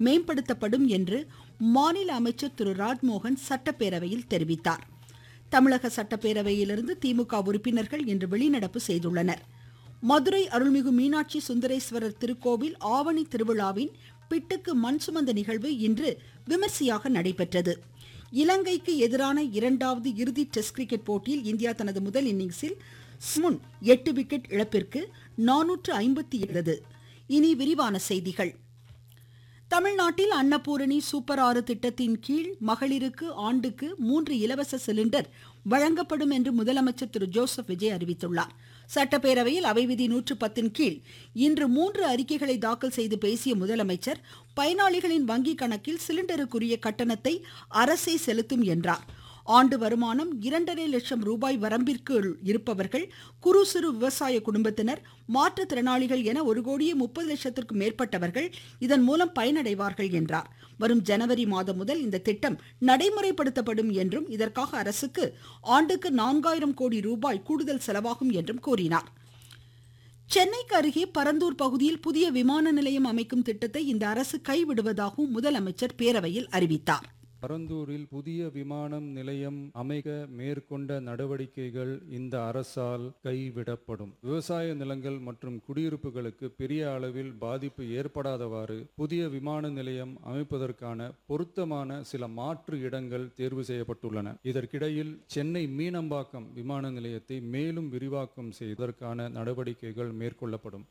மேம்படுத்தப்படும் என்று மாநில அமைச்சர் திரு ராஜ்மோகன் சட்டப்பேரவையில் தெரிவித்தார் தமிழக சட்டப்பேரவையிலிருந்து திமுக உறுப்பினர்கள் இன்று வெளிநடப்பு செய்துள்ளனர் மதுரை அருள்மிகு மீனாட்சி சுந்தரேஸ்வரர் திருக்கோவில் ஆவணி திருவிழாவின் பிட்டுக்கு மண் சுமந்த நிகழ்வு இன்று விமர்சையாக நடைபெற்றது இலங்கைக்கு எதிரான இரண்டாவது இறுதி டெஸ்ட் கிரிக்கெட் போட்டியில் இந்தியா தனது முதல் இன்னிங்ஸில் முன் எட்டு விக்கெட் இழப்பிற்கு நானூற்று ஐம்பத்தி ஏழு இனி விரிவான செய்திகள் தமிழ்நாட்டில் அன்னபூரணி சூப்பர் ஆறு திட்டத்தின் கீழ் மகளிருக்கு ஆண்டுக்கு மூன்று இலவச சிலிண்டர் வழங்கப்படும் என்று முதலமைச்சர் திரு ஜோசப் விஜய் அறிவித்துள்ளார் சட்டப்பேரவையில் அவை விதி நூற்று பத்தின் கீழ் இன்று மூன்று அறிக்கைகளை தாக்கல் செய்து பேசிய முதலமைச்சர் பயனாளிகளின் வங்கி கணக்கில் சிலிண்டருக்குரிய கட்டணத்தை அரசே செலுத்தும் என்றார் ஆண்டு வருமானம் இரண்டரை லட்சம் ரூபாய் வரம்பிற்குள் இருப்பவர்கள் குறு சிறு விவசாய குடும்பத்தினர் மாற்றுத்திறனாளிகள் என ஒரு கோடியே முப்பது லட்சத்திற்கும் மேற்பட்டவர்கள் இதன் மூலம் பயனடைவார்கள் என்றார் வரும் ஜனவரி மாதம் முதல் இந்த திட்டம் நடைமுறைப்படுத்தப்படும் என்றும் இதற்காக அரசுக்கு ஆண்டுக்கு நான்காயிரம் கோடி ரூபாய் கூடுதல் செலவாகும் என்றும் கூறினார் சென்னைக்கு அருகே பரந்தூர் பகுதியில் புதிய விமான நிலையம் அமைக்கும் திட்டத்தை இந்த அரசு கைவிடுவதாகவும் முதலமைச்சர் பேரவையில் அறிவித்தார் பரந்தூரில் புதிய விமானம் நிலையம் அமைக்க மேற்கொண்ட நடவடிக்கைகள் இந்த அரசால் கைவிடப்படும் விவசாய நிலங்கள் மற்றும் குடியிருப்புகளுக்கு பெரிய அளவில் பாதிப்பு ஏற்படாதவாறு புதிய விமான நிலையம் அமைப்பதற்கான பொருத்தமான சில மாற்று இடங்கள் தேர்வு செய்யப்பட்டுள்ளன இதற்கிடையில் சென்னை மீனம்பாக்கம் விமான நிலையத்தை மேலும் விரிவாக்கம் செய்வதற்கான நடவடிக்கைகள் மேற்கொள்ளப்படும்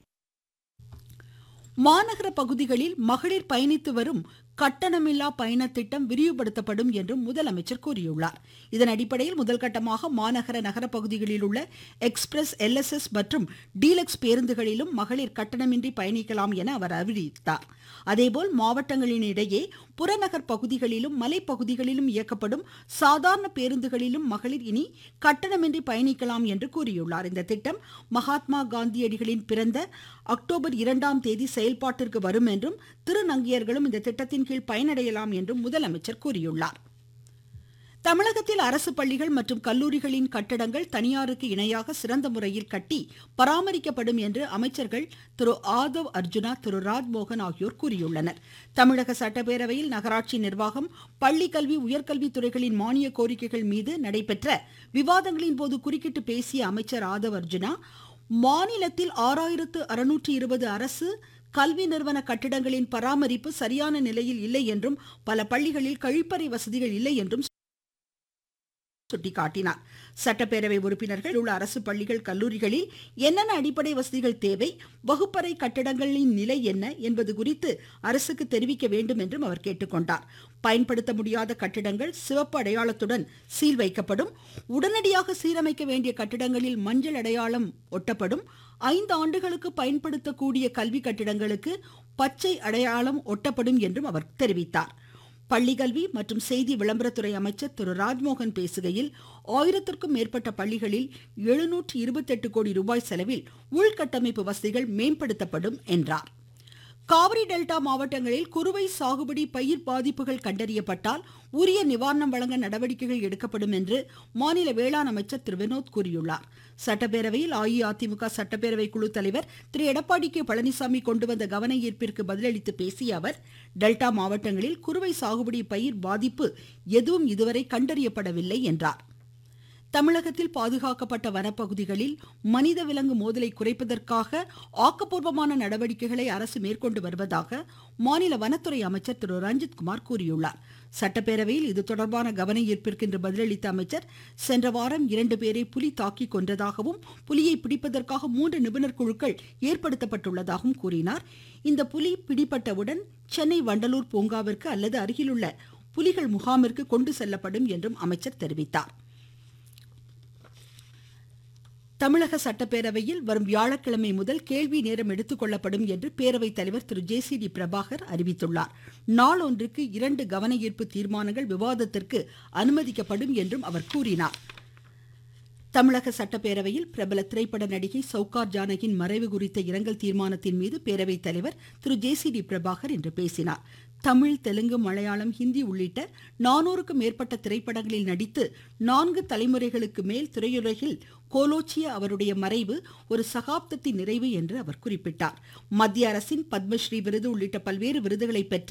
மாநகர பகுதிகளில் மகளிர் பயணித்து வரும் கட்டணமில்லா பயண திட்டம் விரிவுபடுத்தப்படும் என்றும் முதலமைச்சர் கூறியுள்ளார் இதன் அடிப்படையில் முதல் கட்டமாக மாநகர நகர பகுதிகளில் உள்ள எக்ஸ்பிரஸ் எல்எஸ்எஸ் மற்றும் டீலக்ஸ் பேருந்துகளிலும் மகளிர் கட்டணமின்றி பயணிக்கலாம் என அவர் அறிவித்தார் அதேபோல் மாவட்டங்களின் இடையே புறநகர் பகுதிகளிலும் மலைப்பகுதிகளிலும் இயக்கப்படும் சாதாரண பேருந்துகளிலும் மகளிர் இனி கட்டணமின்றி பயணிக்கலாம் என்று கூறியுள்ளார் இந்த திட்டம் மகாத்மா காந்தியடிகளின் பிறந்த அக்டோபர் இரண்டாம் தேதி செயல்பாட்டிற்கு வரும் என்றும் திருநங்கையர்களும் இந்த திட்டத்தின் கீழ் பயனடையலாம் என்றும் முதலமைச்சர் கூறியுள்ளார் தமிழகத்தில் அரசு பள்ளிகள் மற்றும் கல்லூரிகளின் கட்டடங்கள் தனியாருக்கு இணையாக சிறந்த முறையில் கட்டி பராமரிக்கப்படும் என்று அமைச்சர்கள் திரு ஆதவ் அர்ஜுனா திரு ராஜ்மோகன் ஆகியோர் கூறியுள்ளனர் தமிழக சட்டப்பேரவையில் நகராட்சி நிர்வாகம் பள்ளி கல்வி உயர்கல்வி துறைகளின் மானிய கோரிக்கைகள் மீது நடைபெற்ற விவாதங்களின் போது குறுக்கிட்டு பேசிய அமைச்சர் ஆதவ் அர்ஜுனா மாநிலத்தில் ஆறாயிரத்து அறுநூற்று இருபது அரசு கல்வி நிறுவன கட்டிடங்களின் பராமரிப்பு சரியான நிலையில் இல்லை என்றும் பல பள்ளிகளில் கழிப்பறை வசதிகள் இல்லை என்றும் சுட்டிக்காட்டினார் சட்டப்பேரவை உறுப்பினர்கள் உள்ள அரசு பள்ளிகள் கல்லூரிகளில் என்னென்ன அடிப்படை வசதிகள் தேவை வகுப்பறை கட்டடங்களின் நிலை என்ன என்பது குறித்து அரசுக்கு தெரிவிக்க வேண்டும் என்றும் அவர் கேட்டுக்கொண்டார் பயன்படுத்த முடியாத கட்டிடங்கள் சிவப்பு அடையாளத்துடன் சீல் வைக்கப்படும் உடனடியாக சீரமைக்க வேண்டிய கட்டிடங்களில் மஞ்சள் அடையாளம் ஒட்டப்படும் ஐந்து ஆண்டுகளுக்கு பயன்படுத்தக்கூடிய கல்வி கட்டிடங்களுக்கு பச்சை அடையாளம் ஒட்டப்படும் என்றும் அவர் தெரிவித்தார் பள்ளிக்கல்வி மற்றும் செய்தி விளம்பரத்துறை அமைச்சர் திரு ராஜ்மோகன் பேசுகையில் ஆயிரத்திற்கும் மேற்பட்ட பள்ளிகளில் எழுநூற்று இருபத்தெட்டு கோடி ரூபாய் செலவில் உள்கட்டமைப்பு வசதிகள் மேம்படுத்தப்படும் என்றார் காவிரி டெல்டா மாவட்டங்களில் குறுவை சாகுபடி பயிர் பாதிப்புகள் கண்டறியப்பட்டால் உரிய நிவாரணம் வழங்க நடவடிக்கைகள் எடுக்கப்படும் என்று மாநில வேளாண் அமைச்சர் திரு வினோத் கூறியுள்ளார் சட்டப்பேரவையில் அஇஅதிமுக சட்டப்பேரவை குழு தலைவர் திரு எடப்பாடி கே பழனிசாமி கொண்டு வந்த கவன ஈர்ப்பிற்கு பதிலளித்து பேசிய அவர் டெல்டா மாவட்டங்களில் குறுவை சாகுபடி பயிர் பாதிப்பு எதுவும் இதுவரை கண்டறியப்படவில்லை என்றார் தமிழகத்தில் பாதுகாக்கப்பட்ட வனப்பகுதிகளில் மனித விலங்கு மோதலை குறைப்பதற்காக ஆக்கப்பூர்வமான நடவடிக்கைகளை அரசு மேற்கொண்டு வருவதாக மாநில வனத்துறை அமைச்சர் திரு ரஞ்சித் குமார் கூறியுள்ளார் சட்டப்பேரவையில் இது தொடர்பான கவன ஈர்ப்பிற்கு இன்று பதிலளித்த அமைச்சர் சென்ற வாரம் இரண்டு பேரை புலி தாக்கி கொன்றதாகவும் புலியை பிடிப்பதற்காக மூன்று நிபுணர் குழுக்கள் ஏற்படுத்தப்பட்டுள்ளதாகவும் கூறினார் இந்த புலி பிடிபட்டவுடன் சென்னை வண்டலூர் பூங்காவிற்கு அல்லது அருகிலுள்ள புலிகள் முகாமிற்கு கொண்டு செல்லப்படும் என்றும் அமைச்சர் தெரிவித்தார் தமிழக சட்டப்பேரவையில் வரும் வியாழக்கிழமை முதல் கேள்வி நேரம் எடுத்துக்கொள்ளப்படும் என்று பேரவைத் தலைவர் திரு ஜே சி டி பிரபாகர் அறிவித்துள்ளார் நாளொன்றுக்கு இரண்டு கவன ஈர்ப்பு தீர்மானங்கள் விவாதத்திற்கு அனுமதிக்கப்படும் என்றும் அவர் கூறினார் தமிழக சட்டப்பேரவையில் பிரபல திரைப்பட நடிகை சவுகார் ஜானகியின் மறைவு குறித்த இரங்கல் தீர்மானத்தின் மீது பேரவைத் தலைவர் திரு ஜே சி டி பிரபாகர் இன்று பேசினார் தமிழ் தெலுங்கு மலையாளம் ஹிந்தி உள்ளிட்ட நானூறுக்கும் மேற்பட்ட திரைப்படங்களில் நடித்து நான்கு தலைமுறைகளுக்கு மேல் திரையுலகில் கோலோச்சிய அவருடைய மறைவு ஒரு சகாப்தத்தின் நிறைவு என்று அவர் குறிப்பிட்டார் மத்திய அரசின் பத்மஸ்ரீ விருது உள்ளிட்ட பல்வேறு விருதுகளை பெற்ற